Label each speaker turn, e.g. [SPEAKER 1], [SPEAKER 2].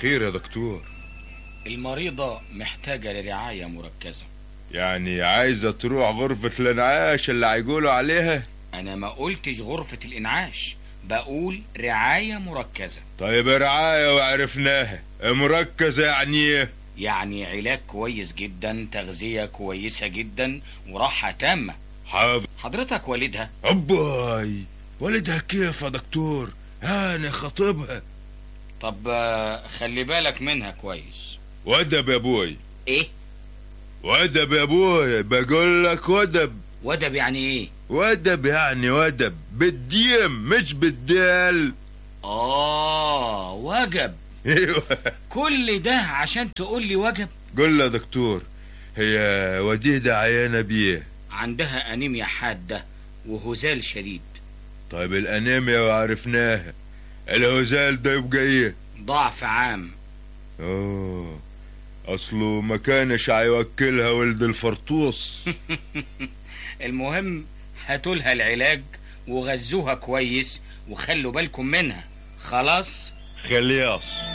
[SPEAKER 1] خير يا دكتور
[SPEAKER 2] المريضة محتاجة لرعاية مركزة
[SPEAKER 1] يعني عايزة تروح غرفة الانعاش اللي هيقولوا عليها
[SPEAKER 2] أنا ما قلتش غرفة الإنعاش بقول رعاية مركزة
[SPEAKER 1] طيب رعاية وعرفناها مركزة يعني ايه
[SPEAKER 2] يعني علاج كويس جدا تغذية كويسة جدا وراحة تامة
[SPEAKER 1] حاضر
[SPEAKER 2] حضرتك والدها
[SPEAKER 1] أباي والدها كيف يا دكتور انا خطيبها
[SPEAKER 2] طب آه، خلي بالك منها كويس
[SPEAKER 1] ودب يا ابوي
[SPEAKER 2] ايه
[SPEAKER 1] ودب يا ابوي بقول لك ودب
[SPEAKER 2] ودب يعني ايه
[SPEAKER 1] ودب يعني ودب بالديم مش بالدال
[SPEAKER 2] اه وجب
[SPEAKER 1] ايوه
[SPEAKER 2] كل ده عشان تقول لي وجب
[SPEAKER 1] قول له يا دكتور هي وديدة عيانة بيه
[SPEAKER 2] عندها انيميا حادة وهزال شديد
[SPEAKER 1] طيب الانيميا وعرفناها الهزال ده يبقى ايه
[SPEAKER 2] ضعف عام
[SPEAKER 1] اوه اصله ما كانش هيوكلها ولد الفرطوس
[SPEAKER 2] المهم هاتولها العلاج وغذوها كويس وخلوا بالكم منها خلاص
[SPEAKER 1] خلياص